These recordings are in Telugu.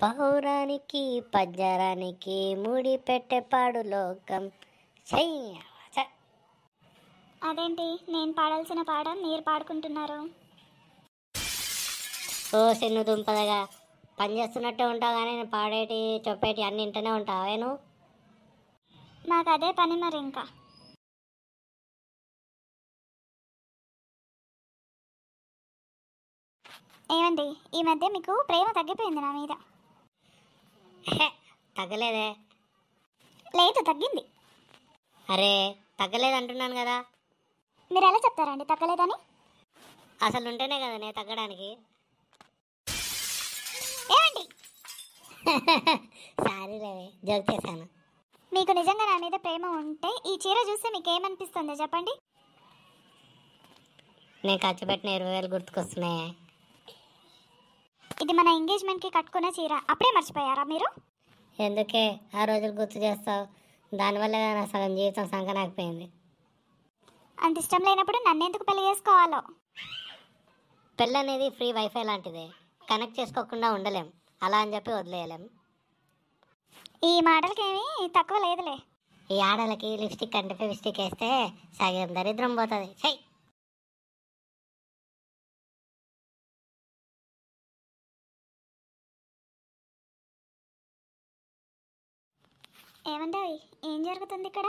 పౌరానికి పజ్జరానికి ముడి పెట్టే పాడు లోకం చెయ్య చ. అదేంటి నేను పాడాల్సిన పాట మీరు పాడుకుంటున్నారు ఓ సిన్ను దుంపదగా పని చేస్తున్నట్టే ఉంటావు కానీ నేను పాడేటి చెప్పేటి అన్ని ఇంటనే ఉంటావే నువ్వు నాకు అదే పని మరి ఇంకా ఏమండి ఈ మధ్య మీకు ప్రేమ తగ్గిపోయింది నా మీద హే, తగ్గలేదే లేదు తగ్గింది అరే తగ్గలేదు అంటున్నాను కదా మీరు ఎలా చెప్తారండి తగ్గలేదని అసలు ఉంటేనే కదా నేను తగ్గడానికి ఏమండి సారీలే జోక్ చేశాను మీకు నిజంగా నా మీద ప్రేమ ఉంటే ఈ చీర చూస్తే మీకు ఏమనిపిస్తుందో చెప్పండి నేను ఖర్చు పెట్టిన ఇరవై వేలు గుర్తుకొస్తున్నాయి ఇది మన ఎంగేజ్మెంట్కి కట్టుకున్న చీర అప్పుడే మర్చిపోయారా మీరు ఎందుకే ఆ రోజులు గుర్తు చేస్తావు దానివల్ల నా సగం జీవితం సంకనాకపోయింది అంత ఇష్టం లేనప్పుడు నన్నెందుకు పెళ్లి చేసుకోవాలో పెళ్ళి అనేది ఫ్రీ వైఫై లాంటిదే కనెక్ట్ చేసుకోకుండా ఉండలేం అలా అని చెప్పి వదిలేయలేం ఈ మాటలకేమీ తక్కువ లేదులే ఈ ఆడలకి లిప్స్టిక్ అంటే ఫిప్స్టిక్ వేస్తే సగం దరిద్రం పోతుంది చెయ్ ఏమండి ఏం జరుగుతుంది ఇక్కడ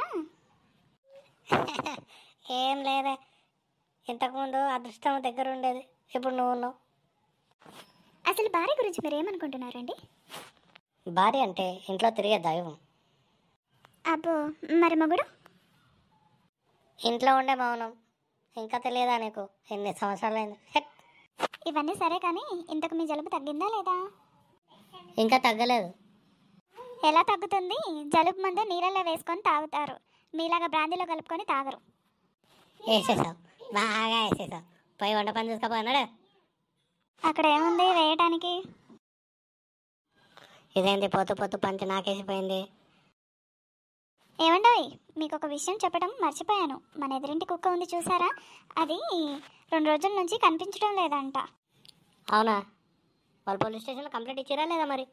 ఏం లేదే ఇంతకుముందు అదృష్టం దగ్గర ఉండేది ఇప్పుడు నువ్వు ఉన్నావు అసలు భార్య గురించి మీరు ఏమనుకుంటున్నారండి భార్య అంటే ఇంట్లో తిరిగే దైవం అబ్బో మరి మగుడు ఇంట్లో ఉండే మౌనం ఇంకా తెలియదా నీకు ఎన్ని సంవత్సరాలైంది హెట్. ఇవన్నీ సరే కానీ ఇంతకు మీ జలుబు తగ్గిందా లేదా ఇంకా తగ్గలేదు ఎలా తగ్గుతుంది జలుబు మందు నీళ్ళల్లో వేసుకొని తాగుతారు మీలాగా బ్రాందీలో కలుపుకొని తాగరు వేసేసావు బాగా వేసేసావు పోయి వంట పని చూసుకోపోయినాడు అక్కడ ఏముంది వేయటానికి ఇదేంటి పొత్తు పొత్తు పంచి నాకేసిపోయింది ఏమండోయ్ మీకు ఒక విషయం చెప్పడం మర్చిపోయాను మన ఎదురింటి కుక్క ఉంది చూసారా అది రెండు రోజుల నుంచి కనిపించడం లేదంట అవునా వాళ్ళు పోలీస్ స్టేషన్లో కంప్లైంట్ ఇచ్చారా లేదా మరి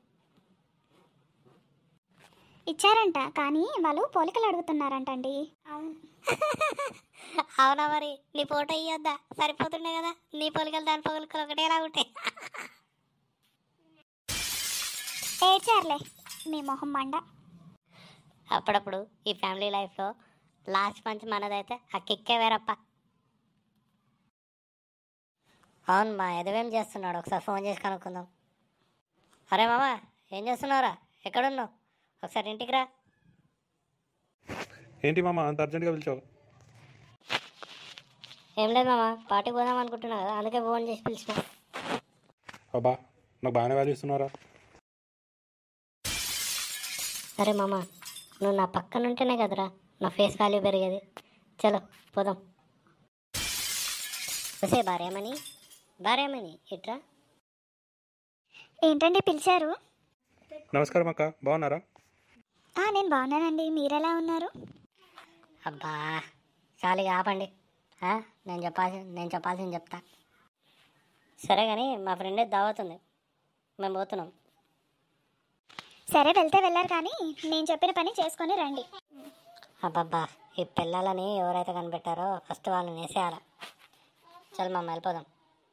ఇచ్చారంట కానీ వాళ్ళు పోలికలు అడుగుతున్నారంట అండి అవును అవునా మరి నీ ఫోటో ఇయ్యొద్దా సరిపోతుండే కదా నీ పోలికలు దాని పోలికలు ఒకటేలా ఉంటాయి ఏడ్చారులే మీ మొహం మండ అప్పుడప్పుడు ఈ ఫ్యామిలీ లైఫ్లో లాస్ట్ మంచ్ మనదైతే ఆ కిక్కే వేరప్ప అవును మా ఎదవేం చేస్తున్నాడు ఒకసారి ఫోన్ చేసి కనుక్కుందాం అరే మామ ఏం చేస్తున్నావురా ఎక్కడున్నావు ఒకసారి ఇంటికి రా ఏంటి మామ అంత అర్జెంట్గా పిలిచావు ఏం లేదు మామ పార్టీకి పోదాం అనుకుంటున్నా కదా అందుకే ఫోన్ చేసి పిలిచిన అబ్బా నాకు బాగానే వాల్యూ ఇస్తున్నారా అరే మామ నువ్వు నా పక్కన ఉంటేనే కదరా నా ఫేస్ వాల్యూ పెరిగేది చలో పోదాం వసే భార్యమని భార్యమని ఇట్రా ఏంటండి పిలిచారు నమస్కారం అక్క బాగున్నారా ఆ, నేను బాగున్నానండి మీరెలా ఉన్నారు అబ్బా చాలిగా ఆపండి ఆ? నేను చెప్పాల్సి నేను చెప్పాల్సింది చెప్తా సరే కానీ మా ఫ్రెండ్ దావతుంది మేము పోతున్నాం సరే వెళ్తే వెళ్ళారు కానీ నేను చెప్పిన పని చేసుకొని రండి అబ్బబ్బా ఈ పిల్లలని ఎవరైతే కనిపెట్టారో ఫస్ట్ వాళ్ళని వేసేయాలి చల్ మమ్మ వెళ్ళిపోదాం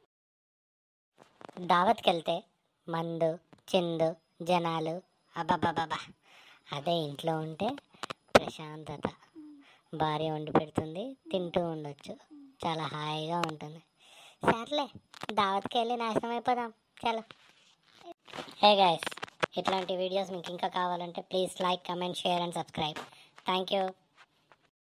దావత్కి వెళ్తే మందు చిందు జనాలు అబ్బబ్బబ్బబ్బా అదే ఇంట్లో ఉంటే ప్రశాంతత భార్య వండి పెడుతుంది తింటూ ఉండొచ్చు చాలా హాయిగా ఉంటుంది సర్లే దావత్కి వెళ్ళి నాశనం అయిపోదాం చలో హే గాయస్ ఇట్లాంటి వీడియోస్ మీకు ఇంకా కావాలంటే please like comment share and subscribe thank you